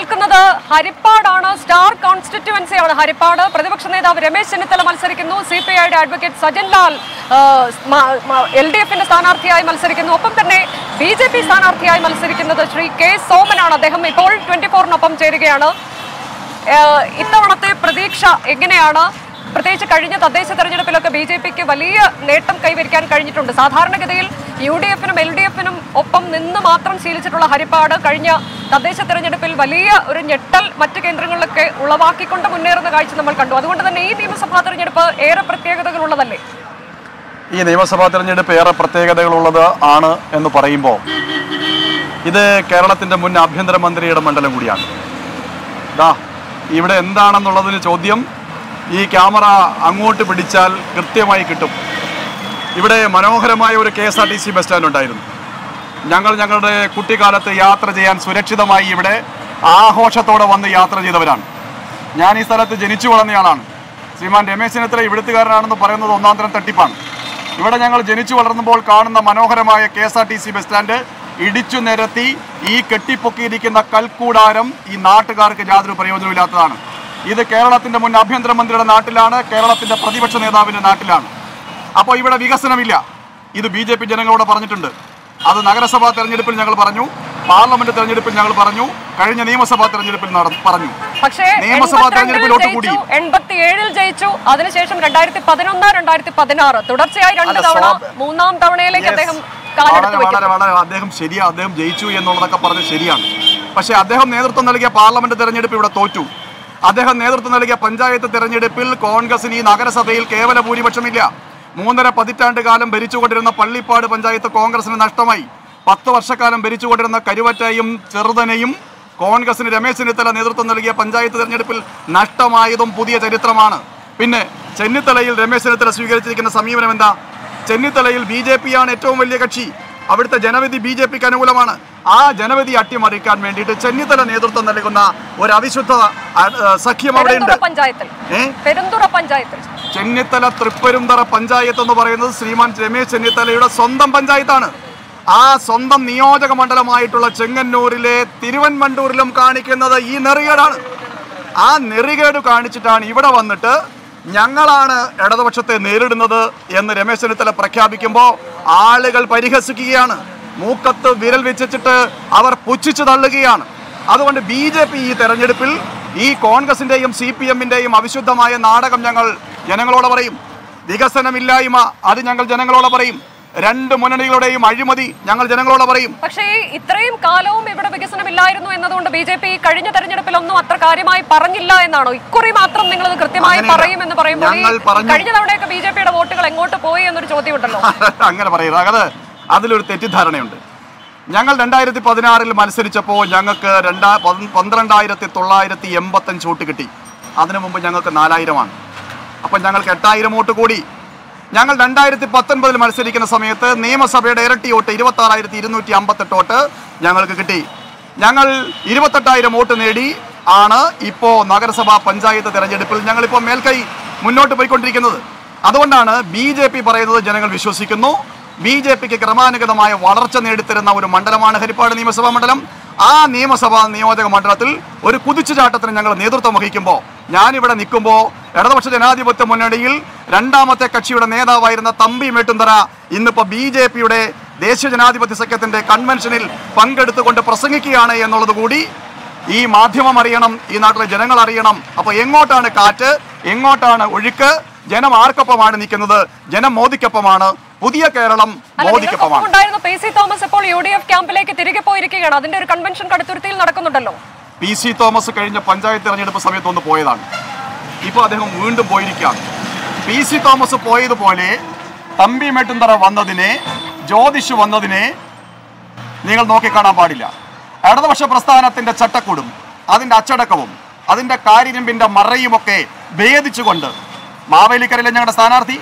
നിൽക്കുന്നത് ഹരിപ്പാടാണ് സ്റ്റാർ കോൺസ്റ്റിറ്റ്യുവൻസിയാണ് ഹരിപ്പാട് പ്രതിപക്ഷ നേതാവ് രമേശ് ചെന്നിത്തല മത്സരിക്കുന്നു സി പി ഐയുടെ advocate Sajan Lal L D എഫിന്റെ സ്ഥാനാർത്ഥിയായി മത്സരിക്കുന്നു ഒപ്പം തന്നെ ബി ജെ പി സ്ഥാനാർത്ഥിയായി മത്സരിക്കുന്നത് ശ്രീ കെ സോമനാണ് അദ്ദേഹം ഇപ്പോൾ ട്വന്റി ഫോറിനൊപ്പം ചേരുകയാണ് ഏഹ് ഇത്തവണത്തെ പ്രതീക്ഷ എങ്ങനെയാണ് പ്രത്യേകിച്ച് കഴിഞ്ഞ തദ്ദേശ തെരഞ്ഞെടുപ്പിലൊക്കെ ബി ജെ പിക്ക് വലിയ നേട്ടം കൈവരിക്കാൻ കഴിഞ്ഞിട്ടുണ്ട് സാധാരണഗതിയിൽ യു ഡി എഫിനും എൽ ഡി എഫിനും ഒപ്പം നിന്ന് മാത്രം ശീലിച്ചിട്ടുള്ള ഹരിപ്പാട് കഴിഞ്ഞ തദ്ദേശ തെരഞ്ഞെടുപ്പിൽ വലിയ ഒരു ഞെട്ടൽ മറ്റ് കേന്ദ്രങ്ങളിലൊക്കെ ഉളവാക്കിക്കൊണ്ട് മുന്നേറുന്ന കാഴ്ച നമ്മൾ കണ്ടു അതുകൊണ്ട് തന്നെ ഈ നിയമസഭാ തെരഞ്ഞെടുപ്പ് ഏറെ പ്രത്യേകതകളുള്ളതല്ലേ ഈ നിയമസഭാ തെരഞ്ഞെടുപ്പ് ഏറെ പ്രത്യേകതകളുള്ളത് ആണ് എന്ന് പറയുമ്പോൾ ഇത് കേരളത്തിന്റെ മുൻ ആഭ്യന്തരമന്ത്രിയുടെ മണ്ഡലം കൂടിയാണ് ദാ ഇവിടെ എന്താണെന്നുള്ളതിന് ചോദ്യം ഈ ക്യാമറ അങ്ങോട്ട് പിടിച്ചാൽ കൃത്യമായി കിട്ടും ഇവിടെ മനോഹരമായ ഒരു K S R T C bus stand ഉണ്ടായിരുന്നു ഞങ്ങൾ ഞങ്ങളുടെ കുട്ടിക്കാലത്ത് യാത്ര ചെയ്യാൻ സുരക്ഷിതമായി ഇവിടെ ആഘോഷത്തോടെ വന്ന് യാത്ര ചെയ്തവരാണ് ഞാൻ ഈ സ്ഥലത്ത് ജനിച്ചു വളർന്നയാളാണ് ശ്രീമാൻ രമേശ് ചെന്നിത്തല ഇവിടുത്തുകാരനാണെന്ന് പറയുന്നത് ഒന്നാം തരം തട്ടിപ്പാണ് ഇവിടെ ഞങ്ങൾ ജനിച്ചു വളർന്നുമ്പോൾ കാണുന്ന മനോഹരമായ K S R T C bus stand ഇടിച്ചു നിരത്തി ഈ കെട്ടിപ്പൊക്കിയിരിക്കുന്ന കൽക്കൂടാരം ഈ നാട്ടുകാർക്ക് യാതൊരു പ്രയോജനമില്ലാത്തതാണ് ഇത് കേരളത്തിന്റെ മുൻ ആഭ്യന്തരമന്ത്രിയുടെ നാട്ടിലാണ് കേരളത്തിന്റെ പ്രതിപക്ഷ നേതാവിന്റെ നാട്ടിലാണ് അപ്പോൾ ഇവിടെ വികസനമില്ല ഇത് ബി ജെ പി ജനങ്ങളോട് പറഞ്ഞിട്ടുണ്ട് അത് നഗരസഭാ തെരഞ്ഞെടുപ്പിൽ ഞങ്ങൾ പറഞ്ഞു പാർലമെന്റ് തെരഞ്ഞെടുപ്പിൽ ഞങ്ങൾ പറഞ്ഞു കഴിഞ്ഞ നിയമസഭാ തെരഞ്ഞെടുപ്പിൽ നട- പറഞ്ഞു പക്ഷേ നിയമസഭാ എൺപത്തിരണ്ടിൽ തെരഞ്ഞെടുപ്പിൽ വോട്ട് കൂടി. ജയിച്ചു എൺപത്തിയേഴിൽ ജയിച്ചു അതിനുശേഷം രണ്ടായിരത്തി പതിനൊന്ന് രണ്ടായിരത്തി പതിനാറ് തുടർച്ചയായി രണ്ട് അല്ല, തവണ സ്വാഭ- മൂന്നാം തവണയിലേക്ക് Yes. അദ്ദേഹം വളരെ കാലെടുത്ത് വളരെ വയ്ക്കുന്നു വളരെ അദ്ദേഹം ശരിയാ അദ്ദേഹം ജയിച്ചു എന്നുള്ളതൊക്കെ പറഞ്ഞ് ശരിയാണ് പക്ഷേ അദ്ദേഹം നേതൃത്വം നൽകിയ പാർലമെന്റ് തെരഞ്ഞെടുപ്പ് ഇവിടെ തോറ്റു അദ്ദേഹം നേതൃത്വം നൽകിയ പഞ്ചായത്ത് തെരഞ്ഞെടുപ്പിൽ കോൺഗ്രസിന് ഈ നഗരസഭയിൽ കേവല ഭൂരിപക്ഷമില്ല മൂന്നര പതിറ്റാണ്ട് കാലം ഭരിച്ചുകൊണ്ടിരുന്ന പള്ളിപ്പാട് പഞ്ചായത്ത് കോൺഗ്രസിന് നഷ്ടമായി പത്ത് വർഷക്കാലം ഭരിച്ചുകൊണ്ടിരുന്ന കരുവറ്റയും ചെറുതനെയും കോൺഗ്രസിന് രമേശ് ചെന്നിത്തല നേതൃത്വം നൽകിയ പഞ്ചായത്ത് തെരഞ്ഞെടുപ്പിൽ നഷ്ടമായതും പുതിയ ചരിത്രമാണ് പിന്നെ ചെന്നിത്തലയിൽ രമേശ് ചെന്നിത്തല സ്വീകരിച്ചിരിക്കുന്ന സമീപനം എന്താ ചെന്നിത്തലയിൽ ബി ജെ പിയാണ് ഏറ്റവും വലിയ കക്ഷി അവിടുത്തെ ജനവിധി ബി ജെ പിക്ക് അനുകൂലമാണ് ആ ജനവിധി അട്ടിമറിക്കാൻ വേണ്ടിയിട്ട് ചെന്നിത്തല നേതൃത്വം നൽകുന്ന ഒരു അവിശുദ്ധ ആ, ആ, സഖ്യം അവിടെയുണ്ട് പെരുന്തുറ പഞ്ചായത്തിൽ ഏ പെരുന്തുറ പഞ്ചായത്തിൽ ചെന്നിത്തല തൃപ്പരുന്തറ പഞ്ചായത്ത് എന്ന് പറയുന്നത് ശ്രീമാൻ രമേശ് ചെന്നിത്തലയുടെ സ്വന്തം പഞ്ചായത്താണ് ആ സ്വന്തം നിയോജക മണ്ഡലമായിട്ടുള്ള ചെങ്ങന്നൂരിലെ തിരുവൻമണ്ടൂരിലും കാണിക്കുന്നത് ഈ നെറികേടാണ് ആ നെറികേട് കാണിച്ചിട്ടാണ് ഇവിടെ വന്നിട്ട് ഞങ്ങളാണ് ഇടതുപക്ഷത്തെ നേരിടുന്നത് എന്ന് രമേശ് ചെന്നിത്തല പ്രഖ്യാപിക്കുമ്പോൾ ആളുകൾ പരിഹസിക്കുകയാണ് മൂക്കത്ത് വിരൽ വെച്ചിട്ട് അവർ പുച്ഛിച്ചു തള്ളുകയാണ് അതുകൊണ്ട് ബി ജെ പി ഈ തെരഞ്ഞെടുപ്പിൽ ഈ കോൺഗ്രസിന്റെയും സി പി എമ്മിന്റെയും അവിശുദ്ധമായ നാടകം ഞങ്ങൾ ജനങ്ങളോട് പറയും വികസനമില്ലായ്മ അത് ഞങ്ങൾ ജനങ്ങളോട് പറയും രണ്ട് മുന്നണികളുടെയും അഴിമതി ഞങ്ങൾ ജനങ്ങളോട് പറയും പക്ഷേ ഈ ഇത്രയും കാലവും ഇവിടെ വികസനമില്ലായിരുന്നു എന്നതുകൊണ്ട് ബി ജെ പി കഴിഞ്ഞ തെരഞ്ഞെടുപ്പിലൊന്നും അത്ര കാര്യമായി പറഞ്ഞില്ല എന്നാണോ ഇക്കുറി മാത്രം നിങ്ങൾ ഇത് കൃത്യമായി അങ്ങനെയല്ല. പറയും എന്ന് പറയുമ്പോൾ ഈ ഞങ്ങൾ പറഞ്ഞു. കഴിഞ്ഞ തവണയൊക്കെ ബി ജെ പിയുടെ വോട്ടുകൾ എങ്ങോട്ട് പോയി എന്നൊരു ചോദ്യമുണ്ടല്ലോ അങ്ങനെ പറയുന്നത് അത് അതിലൊരു തെറ്റിദ്ധാരണയുണ്ട് ഞങ്ങൾ രണ്ടായിരത്തി പതിനാറിൽ മത്സരിച്ചപ്പോൾ ഞങ്ങൾക്ക് രണ്ടാ പന്ത് പന്ത്രണ്ടായിരത്തി തൊള്ളായിരത്തി എൺപത്തഞ്ച് വോട്ട് കിട്ടി അതിനു മുമ്പ് ഞങ്ങൾക്ക് നാലായിരമാണ് അപ്പം ഞങ്ങൾക്ക് എട്ടായിരം വോട്ട് കൂടി ഞങ്ങൾ രണ്ടായിരത്തി പത്തൊൻപതിൽ മത്സരിക്കുന്ന സമയത്ത് നിയമസഭയുടെ ഇരട്ടി വോട്ട് ഇരുപത്തി ആറായിരത്തി ഇരുന്നൂറ്റി അമ്പത്തെട്ട് വോട്ട് ഞങ്ങൾക്ക് കിട്ടി ഞങ്ങൾ ഇരുപത്തെട്ടായിരം വോട്ട് നേടി ആണ് ഇപ്പോൾ നഗരസഭാ പഞ്ചായത്ത് തെരഞ്ഞെടുപ്പിൽ ഞങ്ങളിപ്പോൾ മേൽക്കൈ മുന്നോട്ട് പോയിക്കൊണ്ടിരിക്കുന്നത് അതുകൊണ്ടാണ് ബി ജെ പി പറയുന്നത് ജനങ്ങൾ വിശ്വസിക്കുന്നു ബി ജെ പിക്ക് ക്രമാനുഗതമായ വളർച്ച നേടിത്തരുന്ന ഒരു മണ്ഡലമാണ് ഹരിപ്പാട് നിയമസഭാ മണ്ഡലം ആ നിയമസഭാ നിയോജക മണ്ഡലത്തിൽ ഒരു കുതിച്ചുചാട്ടത്തിന് ഞങ്ങൾ നേതൃത്വം വഹിക്കുമ്പോൾ ഞാനിവിടെ നിൽക്കുമ്പോൾ ഇടതുപക്ഷ ജനാധിപത്യ മുന്നണിയിൽ രണ്ടാമത്തെ കക്ഷിയുടെ നേതാവായിരുന്ന തമ്പി മേട്ടുന്തറ ഇന്നിപ്പോൾ ബി ജെ പിയുടെ ദേശീയ ജനാധിപത്യ സഖ്യത്തിന്റെ കൺവെൻഷനിൽ പങ്കെടുത്തുകൊണ്ട് പ്രസംഗിക്കുകയാണ് എന്നുള്ളത് കൂടി ഈ മാധ്യമം അറിയണം ഈ നാട്ടിലെ ജനങ്ങൾ അറിയണം അപ്പൊ എങ്ങോട്ടാണ് കാറ്റ് എങ്ങോട്ടാണ് ഒഴുക്ക് ജനം ആർക്കൊപ്പമാണ് നിൽക്കുന്നത് ജനം മോദിക്കൊപ്പമാണ് പുതിയ കേരളം അല്ല മോദിക്കൊപ്പമാണ് നിങ്ങൾക്കൊപ്പം ഉണ്ടായിരുന്ന പി സി തോമസ് ഇപ്പോൾ യു ഡി എഫ് ക്യാമ്പിലേക്ക് തിരികെ പോയിരിക്കുകയാണ് അതിന്റെ ഒരു കൺവെൻഷൻ കടുത്തുരുത്തിയിൽ നടക്കുന്നുണ്ടല്ലോ പി സി തോമസ് കഴിഞ്ഞ പഞ്ചായത്ത് തെരഞ്ഞെടുപ്പ് സമയത്ത് ഒന്ന് പോയതാണ് ഇപ്പോൾ അദ്ദേഹം വീണ്ടും പോയിരിക്കുകയാണ് പി സി തോമസ് പോയതുപോലെ തമ്പി മേട്ടുന്തറ വന്നതിനെ ജ്യോതിഷ് വന്നതിനെ നിങ്ങൾ നോക്കിക്കാണാൻ പാടില്ല ഇടതുപക്ഷ പ്രസ്ഥാനത്തിന്റെ ചട്ടക്കൂടും അതിന്റെ അച്ചടക്കവും അതിന്റെ കാര്യരമ്പിന്റെ മറയുമൊക്കെ ഭേദിച്ചുകൊണ്ട് മാവേലിക്കരയിലെ ഞങ്ങളുടെ സ്ഥാനാർത്ഥി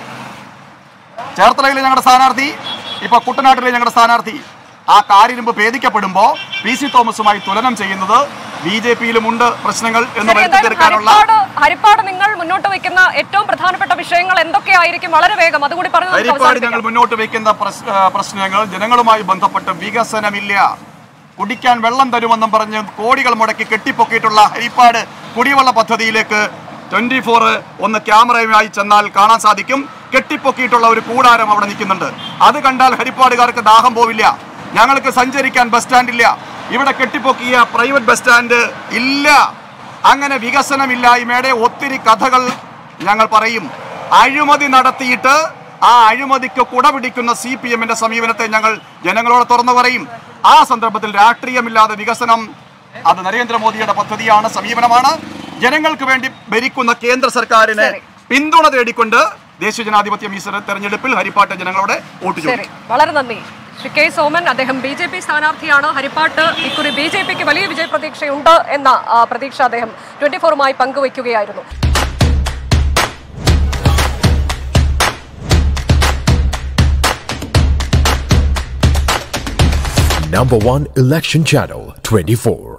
ചേർത്തലയിലെ ഞങ്ങളുടെ സ്ഥാനാർത്ഥി ഇപ്പൊ കുട്ടനാട്ടിലെ ഞങ്ങളുടെ സ്ഥാനാർത്ഥി ആ കാര്യരുമ്പ് ഭേദിക്കപ്പെടുമ്പോൾ പി സി തോമസുമായി തുലനം ചെയ്യുന്നത് ബി ജെ പിയിലുമുണ്ട് പ്രശ്നങ്ങൾ എന്ന് ശരി, വരുത്തി എന്തായാലും തീർക്കാനുള്ള ഹരിപ്പാട് ഹരിപ്പാട് നിങ്ങൾ മുന്നോട്ട് വെക്കുന്ന ഏറ്റവും പ്രധാനപ്പെട്ട വിഷയങ്ങൾ എന്തൊക്കെയായിരിക്കും വളരെ വേഗം അതുകൂടി പറഞ്ഞു നമുക്ക് ഹരിപ്പാട് ഞങ്ങൾ അവസാനിപ്പിക്കാം. മുന്നോട്ട് വയ്ക്കുന്ന പ്രശ്- ആ, പ്രശ്നങ്ങൾ ജനങ്ങളുമായി ബന്ധപ്പെട്ട് വികസനമില്ല കുടിക്കാൻ വെള്ളം തരുമെന്നും പറഞ്ഞ് കോടികൾ മുടക്കി കെട്ടിപ്പൊക്കിയിട്ടുള്ള ഹരിപ്പാട് കുടിവെള്ള പദ്ധതിയിലേക്ക് ട്വന്റി ഫോർ ഒന്ന് ക്യാമറയുമായി ചെന്നാൽ കാണാൻ സാധിക്കും കെട്ടിപ്പൊക്കിയിട്ടുള്ള ഒരു കൂടാരം അവിടെ നിൽക്കുന്നുണ്ട് അത് കണ്ടാൽ ഹരിപ്പാടുകാർക്ക് ദാഹം പോവില്ല ഞങ്ങൾക്ക് സഞ്ചരിക്കാൻ ബസ് സ്റ്റാൻഡ് ഇല്ല ഇവിടെ കെട്ടിപ്പൊക്കിയ പ്രൈവറ്റ് ബസ് സ്റ്റാൻഡ് ഇല്ല അങ്ങനെ വികസനമില്ലായ്മയുടെ ഒത്തിരി കഥകൾ ഞങ്ങൾ പറയും അഴിമതി നടത്തിയിട്ട് ആ അഴിമതിക്ക് കുടപിടിക്കുന്ന സി പി എമ്മിന്റെ സമീപനത്തെ ഞങ്ങൾ ജനങ്ങളോട് തുറന്നു പറയും ആ സന്ദർഭത്തിൽ രാഷ്ട്രീയമില്ലാതെ വികസനം അത് നരേന്ദ്രമോദിയുടെ പദ്ധതിയാണ് സമീപനമാണ് ജനങ്ങൾക്ക് വേണ്ടി ഭരിക്കുന്ന കേന്ദ്ര സർക്കാരിന് ശരി. പിന്തുണ തേടിക്കൊണ്ട് ദേശീയ ജനാധിപത്യ മീസർ തെരഞ്ഞെടുപ്പിൽ ഹരിപ്പാട്ട് ജനങ്ങളോട് വോട്ട് ശരി ചോദിക്കും വളരെ നന്ദി ശ്രീ കെ സോമൻ അദ്ദേഹം ബി ജെ പി സ്ഥാനാർത്ഥിയാണ് ഹരിപ്പാട്ട് ഇക്കുറി ബി ജെ പിക്ക് വലിയ വിജയ പ്രതീക്ഷയുണ്ട് എന്ന ആ, പ്രതീക്ഷ അദ്ദേഹം ട്വന്റി ഫോറുമായി പങ്കുവയ്ക്കുകയായിരുന്നു Number one election channel 24.